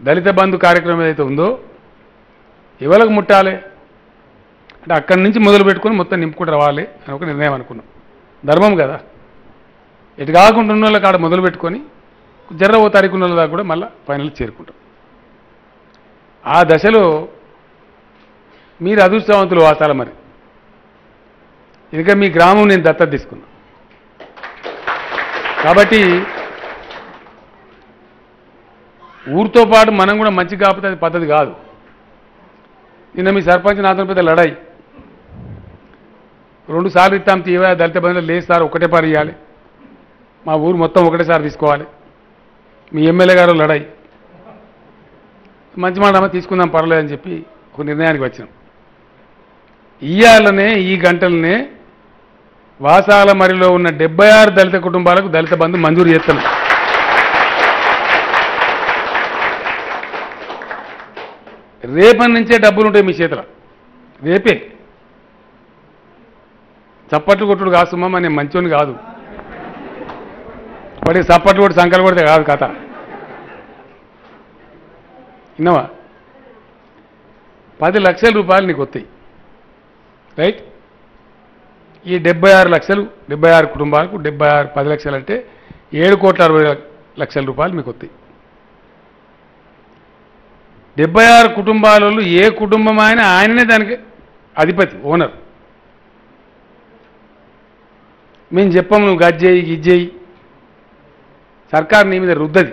దళిత బంధు కార్యక్రమం ఏదైతే ఉందో ఎవరికి ముట్టాలి అంటే అక్కడి నుంచి మొదలు పెట్టుకొని మొత్తం నింపుకుంటూ రావాలి అని ఒక నిర్ణయం అనుకున్నాం ధర్మం కదా ఎటు కాకుండా ఉన్న వాళ్ళ కాడ మొదలు పెట్టుకొని జర్ర ఓ తారీఖు ఉన్న వాళ్ళ దాకా కూడా మళ్ళీ ఫైనల్ చేరుకుంటాం ఆ దశలో మీరు అదృష్టవంతులు వాసాల మరి ఇంకా మీ గ్రామం నేను దత్తత తీసుకున్నా కాబట్టి ఊరితో పాటు మనం కూడా మంచి కాకపోతే అది పద్ధతి కాదు నిన్న మీ సర్పంచ్ నాతో పెద్ద లడాయి రెండు సార్లు ఇస్తాం తీవా దళిత బంధువులు లేదు సార్ ఒకటే పారు ఇవ్వాలి మా ఊరు మొత్తం ఒకటేసారి తీసుకోవాలి మీ ఎమ్మెల్యే గారు లడాయి మంచి మాట అమ్మ తీసుకుందాం పర్లేదని చెప్పి ఒక నిర్ణయానికి వచ్చినాం ఇయ్యాలనే ఈ గంటలనే వాసాల మరిలో ఉన్న డెబ్బై ఆరు దళిత కుటుంబాలకు దళిత బంధు మంజూరు చేస్తున్నాం రేపటి నుంచే డబ్బులు ఉంటాయి మీ చేతిలో రేపే చప్పట్లు కొట్టుడు కాదు సుమ్మా నేను మంచోని కాదు వాడికి చప్పట్లు కొట్టి సంకలు కొడితే కాదు కథ విన్నావా పది లక్షల రూపాయలు నీకు వస్తాయి రైట్ ఈ డెబ్బై ఆరు లక్షలు డెబ్బై ఆరు కుటుంబాలకు డెబ్బై ఆరు పది లక్షలు అంటే ఏడు కోట్ల అరవై లక్షల రూపాయలు మీకు వస్తాయి డెబ్బై ఆరు కుటుంబాలలో ఏ కుటుంబం అయినా ఆయననే దానికి అధిపతి ఓనర్ మేము చెప్పాము నువ్వు గజ్జేయి గిజ్జేయి సర్కార్ నీ మీద రుద్దది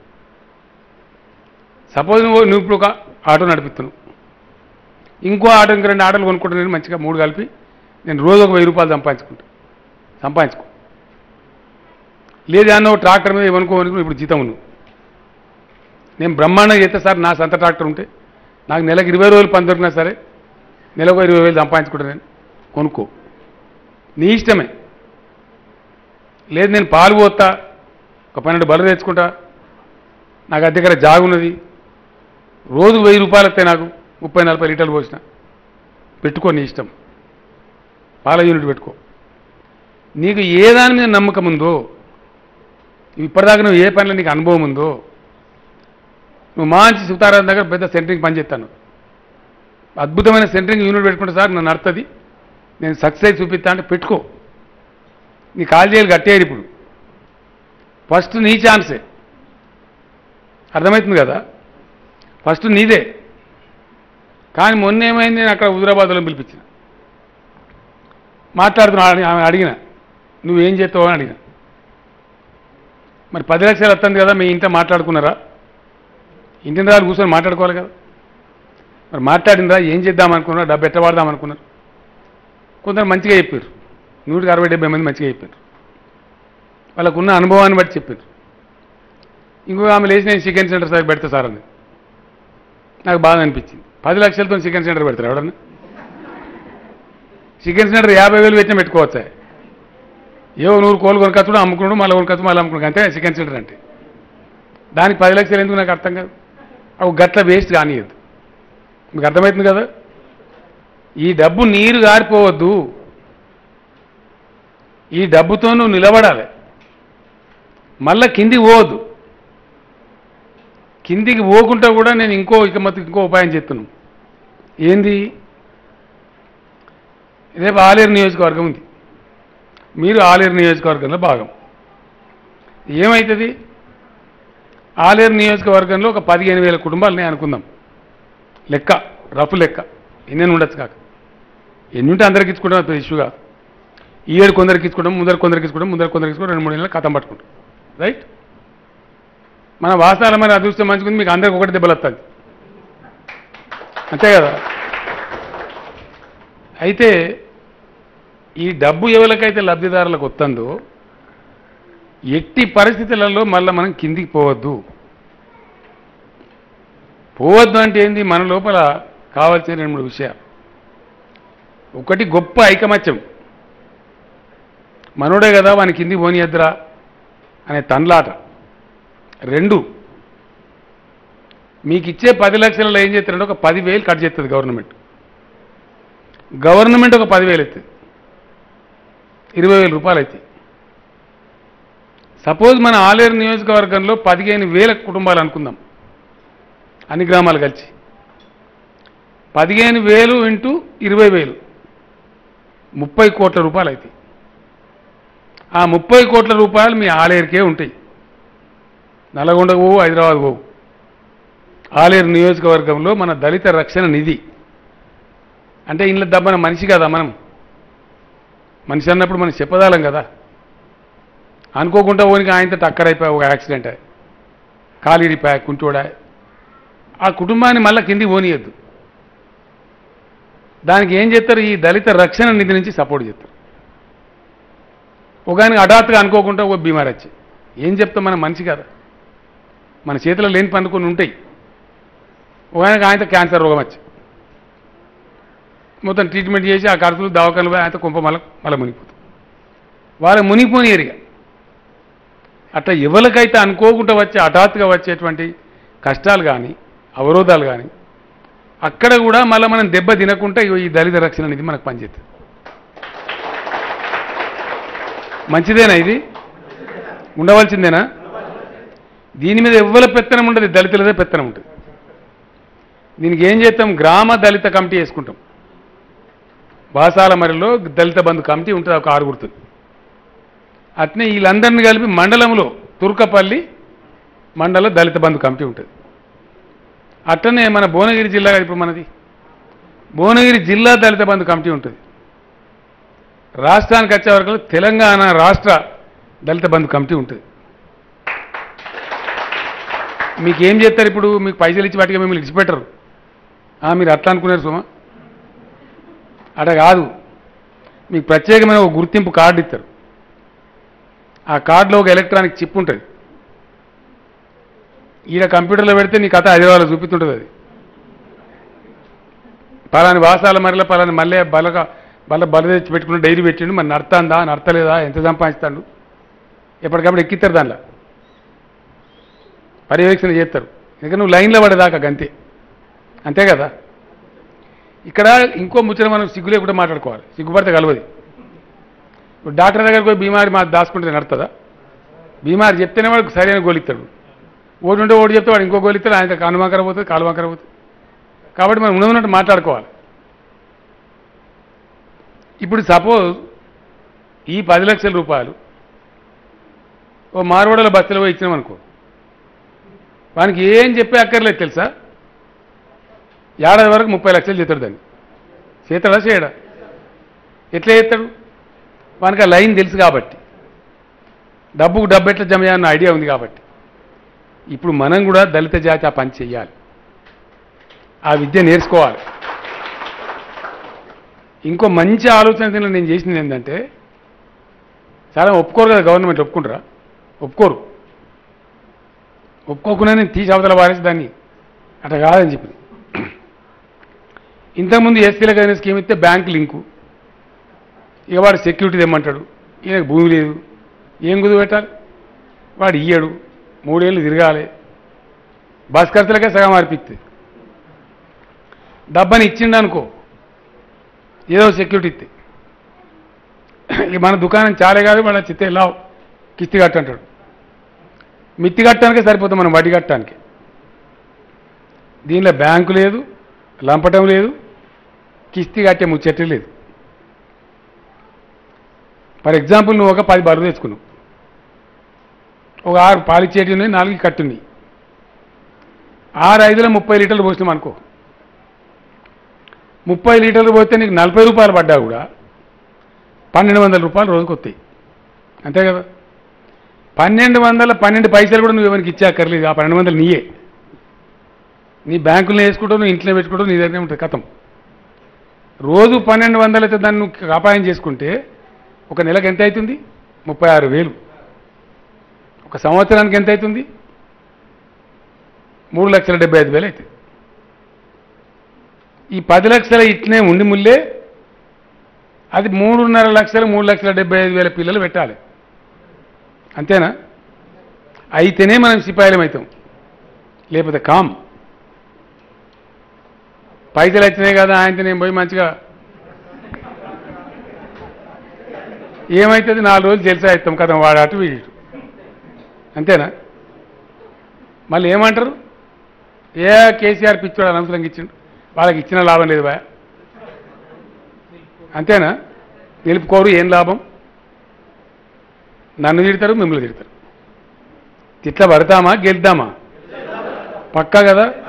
సపోజ్ నువ్వు నువ్వు ఇప్పుడు ఒక ఆటో నడిపిస్తున్నావు ఇంకో ఆటో ఇంక రెండు ఆటోలు కొనుక్కుంటా నేను మంచిగా మూడు కలిపి నేను రోజు ఒక వెయ్యి రూపాయలు సంపాదించుకుంటా సంపాదించుకో లేదు అన్న ఓ ట్రాక్టర్ మీద ఏమనుకో అనుకో ఇప్పుడు జీతం నువ్వు నేను బ్రహ్మాండంగా చేస్తే సార్ నా సొంత ట్రాక్టర్ ఉంటే నాకు నెలకు ఇరవై రోజులు పని దొరికినా సరే నెలకు ఇరవై వేలు సంపాదించుకుంటా నేను కొనుక్కో నీ ఇష్టమే లేదు నేను పాలు పోతా ఒక పన్నెండు బర్రెలు తెచ్చుకుంటా నాకు అది దగ్గర జాగున్నది రోజు వెయ్యి రూపాయలు వస్తాయి నాకు ముప్పై నలభై లీటర్లు పోసిన పెట్టుకో నీ ఇష్టం పాల యూనిట్ పెట్టుకో నీకు ఏ దాని మీద నమ్మకం ఉందో ఇప్పటిదాకా నువ్వు ఏ పనిలో నీకు అనుభవం ఉందో నువ్వు మంచి సుతారాం దగ్గర పెద్ద సెంటరింగ్ పని చేస్తాను అద్భుతమైన సెంటరింగ్ యూనిట్ పెట్టుకుంటే సార్ నన్ను నడుతుంది నేను సక్సెస్ చూపిస్తా అంటే పెట్టుకో నీ కాల్ చేయాలి కట్టేయాలి ఇప్పుడు ఫస్ట్ నీ ఛాన్సే అర్థమవుతుంది కదా ఫస్ట్ నీదే కానీ మొన్న ఏమైంది నేను అక్కడ హుజరాబాద్లో పిలిపించిన మాట్లాడుతున్నా ఆమె- ఆమె అడిగిన నువ్వేం చేస్తావు అని అడిగిన మరి పది లక్షలు వస్తుంది కదా మీ ఇంట్లో మాట్లాడుకున్నారా ఇంటిని రాళ్ళు కూర్చొని మాట్లాడుకోవాలి కదా మరి మాట్లాడినరా ఏం చేద్దాం అనుకున్నారా డబ్బు ఎట్ట వాడదాం అనుకున్నారు కొందరు మంచిగా చెప్పారు నూటికి అరవై డెబ్బై మంది మంచిగా చెప్పారు వాళ్ళకున్న అనుభవాన్ని బట్టి చెప్పారు ఇంకో ఆమె లేచి నేను చికెన్ సెంటర్ సార్ పెడతా సార్ అని నాకు బాగా అనిపించింది పది లక్షలతో చికెన్ సెంటర్ పెడతారు ఎవడన్నా చికెన్ సెంటర్ యాభై వేలు పెట్టిన పెట్టుకోవచ్చా ఏవో నూరు కోళ్ళు కొనుకొచ్చుడు అమ్ముకున్నాడు మళ్ళీ కొనుకొచ్చు మళ్ళీ అమ్ముకున్నాడు అంతే చికెన్ సెంటర్ అంటే దానికి పది లక్షలు ఎందుకు నాకు అర్థం కాదు అవి గట్ల వేస్ట్ కానియద్దు మీకు అర్థమవుతుంది కదా ఈ డబ్బు నీరు గారిపోవద్దు ఈ డబ్బుతో నువ్వు నిలబడాలి మళ్ళా కిందికి పోవద్దు కిందికి పోకుండా కూడా నేను ఇంకో ఇక మొత్తం ఇంకో ఉపాయం చెప్తున్నాను ఏంది రేపు ఆలేరు నియోజకవర్గం ఉంది మీరు ఆలేరు నియోజకవర్గంలో భాగం ఏమవుతుంది ఆలేరు నియోజకవర్గంలో ఒక పదిహేను వేల కుటుంబాలని అనుకుందాం లెక్క రఫ్ లెక్క ఎన్ని ఉండొచ్చు కాక ఎన్ని ఉంటే అందరికి ఇచ్చుకుంటాం అది పెద్ద ఇష్యూ కాదు ఈ ఏడు కొందరికి ఇచ్చుకుంటాం ముందర కొందరికి ఇచ్చుకుంటాం ముందర కొందరికి ఇచ్చుకుంటాం రెండు మూడు నెలలు కథం పట్టుకుంటాం రైట్ మన వాసాల మరి అదృష్టం మంచుకుంది మీకు అందరికి ఒకటి దెబ్బలు వస్తుంది అంతే కదా అయితే ఈ డబ్బు ఎవరికైతే లబ్ధిదారులకు వస్తుందో ఎట్టి పరిస్థితులలో మళ్ళీ మనం కిందికి పోవద్దు పోవద్దు అంటే ఏంది మన లోపల కావాల్సిన రెండు మూడు విషయాలు ఒకటి గొప్ప ఐకమత్యం మనోడే కదా వాని కిందికి పోనీయద్దురా అనే తండ్లాట రెండు మీకు ఇచ్చే పది లక్షలలో ఏం చేస్తారంటే ఒక పదివేలు కట్ చేస్తుంది గవర్నమెంట్ గవర్నమెంట్ ఒక పదివేలు ఎత్తుంది ఇరవై వేల రూపాయలు అవుతాయి సపోజ్ మన ఆలేరు నియోజకవర్గంలో పదిహేను వేల కుటుంబాలు అనుకుందాం అన్ని గ్రామాలు కలిసి పదిహేను వేలు ఇంటూ ఇరవై వేలు ముప్పై కోట్ల రూపాయలు అవుతాయి ఆ ముప్పై కోట్ల రూపాయలు మీ ఆలేరుకే ఉంటాయి నల్గొండ పోవు హైదరాబాద్ పోవు ఆలేరు నియోజకవర్గంలో మన దళిత రక్షణ నిధి అంటే ఇంట్లో దబ్బన మనిషి కదా మనం మనిషి అన్నప్పుడు మనం చెప్పదాలం కదా అనుకోకుండా ఓనికి ఆయనతో టక్కరైపోయి ఒక యాక్సిడెంట్ కాలిరిపోయా కుంటోడా ఆ కుటుంబాన్ని మళ్ళీ కిందికి పోనీయద్దు దానికి ఏం చేస్తారు ఈ దళిత రక్షణ నిధి నుంచి సపోర్ట్ చేస్తారు ఒక ఆయనకి హఠాత్తుగా అనుకోకుండా ఒక బీమార్ వచ్చి ఏం చెప్తాం మన మనిషి కదా మన చేతిలో లేని పనులు కొన్ని ఉంటాయి ఒక ఆయనకి ఆయనతో క్యాన్సర్ రోగం వచ్చి మొత్తం ట్రీట్మెంట్ చేసి ఆ ఖర్చులు దవాఖానలు పోయి ఆయనతో కుంప మళ్ళీ మళ్ళీ మునిగిపోతుంది వాళ్ళ మునిగిపోని ఏరిగా అట్లా ఎవరికైతే అనుకోకుండా వచ్చే హఠాత్తుగా వచ్చేటువంటి కష్టాలు కానీ అవరోధాలు కానీ అక్కడ కూడా మళ్ళీ మనం దెబ్బ తినకుండా ఇగో ఈ దళిత రక్షణ అనేది మనకు పనిచేస్తుంది మంచిదేనా ఇది ఉండవలసిందేనా దీని మీద ఎవ్వల పెత్తనం ఉండదు దళితులదే పెత్తనం ఉంటుంది దీనికి ఏం చేస్తాం గ్రామ దళిత కమిటీ వేసుకుంటాం బాసాల మరిలో దళిత బంధు కమిటీ ఉంటుంది ఒక ఆరుగురుతుంది అట్నే వీళ్ళందరినీ కలిపి మండలంలో తుర్కపల్లి మండల దళిత బంధు కమిటీ ఉంటుంది అట్లనే మన భువనగిరి జిల్లా ఇప్పుడు మనది భువనగిరి జిల్లా దళిత బంధు కమిటీ ఉంటుంది రాష్ట్రానికి వచ్చే వరకు తెలంగాణ రాష్ట్ర దళిత బంధు కమిటీ ఉంటుంది మీకు ఏం చేస్తారు ఇప్పుడు మీకు పైసలు ఇచ్చి వాటికి మిమ్మల్ని ఇచ్చిపెట్టరు ఆ, మీరు అట్లా అనుకున్నారు సుమా అట కాదు మీకు ప్రత్యేకమైన ఒక గుర్తింపు కార్డు ఇస్తారు ఆ కార్డులో ఒక ఎలక్ట్రానిక్ చిప్ ఉంటుంది ఈడ కంప్యూటర్లో పెడితే నీ కథ హైదరాబాద్లో చూపిస్తుంటుంది అది పలాని వాసాల మరిలో పలాని మళ్ళీ బలగా బల బల తెచ్చి పెట్టుకుని డైరీ పెట్టిండు మరి నడతాందా నడతలేదా ఎంత సంపాదిస్తాడు ఎప్పటికప్పుడు ఎక్కిస్తారు దానిలో పర్యవేక్షణ చేస్తారు ఎందుకంటే నువ్వు లైన్లో పడేదాకా గంతే అంతే కదా ఇక్కడ ఇంకో ముచ్చట మనం సిగ్గు లేకుండా మాట్లాడుకోవాలి సిగ్గుపడితే కలవది ఇప్పుడు డాక్టర్ దగ్గరికి పోయి బీమారి మా దాచుకుంటే నడుతుందా బీమారి చెప్తేనే వాడికి సరైన గోలిస్తాడు ఓడి ఉంటే ఓడి చెప్తే వాడు ఇంకో గోలిస్తాడు ఆయన కానుమాకర పోతుంది కాలుమాకర పోతుంది కాబట్టి మనం ఉన్నట్టు మాట్లాడుకోవాలి ఇప్పుడు సపోజ్ ఈ పది లక్షల రూపాయలు ఓ మార్వాడల బస్సులో పోయి ఇచ్చినాం అనుకో వానికి ఏం చెప్పే అక్కర్లేదు తెలుసా ఏడాది వరకు ముప్పై లక్షలు చేస్తాడు దాన్ని చేస్తాడా చేయడా ఎట్లా చేస్తాడు వానికి ఆ లైన్ తెలుసు కాబట్టి డబ్బుకు డబ్బు ఎట్లా జమ చేయాలన్న ఐడియా ఉంది కాబట్టి ఇప్పుడు మనం కూడా దళిత జాతి ఆ పని చెయ్యాలి ఆ విద్య నేర్చుకోవాలి ఇంకో మంచి ఆలోచన దీనిలో నేను చేసింది ఏంటంటే చాలా ఒప్పుకోరు కదా గవర్నమెంట్ ఒప్పుకుంటారా ఒప్పుకోరు ఒప్పుకోకుండా నేను తీసి అవతల పారేసి దాన్ని అట్లా కాదని చెప్పింది ఇంతకుముందు ఎస్సీలకు అయిన స్కీమ్ ఇస్తే బ్యాంక్ లింకు ఇక వాడు సెక్యూరిటీ తెమ్మంటాడు ఈయనకు భూమి లేదు ఏం కుదురు పెట్టాలి వాడు ఇయ్యడు మూడేళ్ళు తిరగాలి బస్ ఖర్చులకే సగం అర్పిస్తుంది డబ్బని ఇచ్చిండు అనుకో ఏదో సెక్యూరిటీ ఇస్తే ఇక మన దుకాణం చాలే కాదు వాళ్ళ చిత్తే లావు కిస్తి కట్టంటాడు మిత్తి కట్టడానికే సరిపోతుంది మనం వడ్డీ కట్టడానికి దీనిలో బ్యాంకు లేదు లంపటం లేదు కిస్తి కట్టే ముచ్చట్టు లేదు ఫర్ ఎగ్జాంపుల్ నువ్వు ఒక పది బరువు తెచ్చుకున్నావు ఒక ఆరు పాలిచ్చేటి ఉన్నాయి నాలుగు కట్టున్నాయి ఆరు ఐదులో ముప్పై లీటర్లు పోసినాం అనుకో ముప్పై లీటర్లు పోతే నీకు నలభై రూపాయలు పడ్డా కూడా పన్నెండు వందల రూపాయలు రోజుకు వస్తాయి అంతే కదా పన్నెండు వందల పన్నెండు పైసలు కూడా నువ్వు ఎవరికి ఇచ్చాకర్లేదు ఆ పన్నెండు వందలు నీయే నీ బ్యాంకులో వేసుకుంటావు నువ్వు ఇంట్లో పెట్టుకుంటావు నీ దగ్గరే ఉంటుంది కథం రోజు పన్నెండు వందలు అయితే దాన్ని నువ్వు అపాయం చేసుకుంటే ఒక నెలకు ఎంత అవుతుంది ముప్పై ఆరు వేలు ఒక సంవత్సరానికి ఎంత అవుతుంది మూడు లక్షల డెబ్బై ఐదు వేలు అవుతుంది ఈ పది లక్షల ఇట్లనే ఉండి ముల్లే అది మూడున్నర లక్షలు మూడు లక్షల డెబ్బై ఐదు వేల పిల్లలు పెట్టాలి అంతేనా అయితేనే మనం సిపాయిలం అవుతాం లేకపోతే కామ్ పైసలు వచ్చినాయి కదా ఆయనతో నేను పోయి మంచిగా ఏమవుతుంది నాలుగు రోజులు జల్సా అవుతాం కదా వాడు అటు వీడు ఇటు. అంతేనా మళ్ళీ ఏమంటారు ఏ కేసీఆర్ పిచ్చోడు అనవసరంగా ఇచ్చిండు వాళ్ళకి ఇచ్చిన లాభం లేదు బా అంతేనా నిలుపుకోరు ఏం లాభం నన్ను తిడతారు మిమ్మల్ని తిడతారు తిట్ల పడతామా గెలుద్దామా పక్కా కదా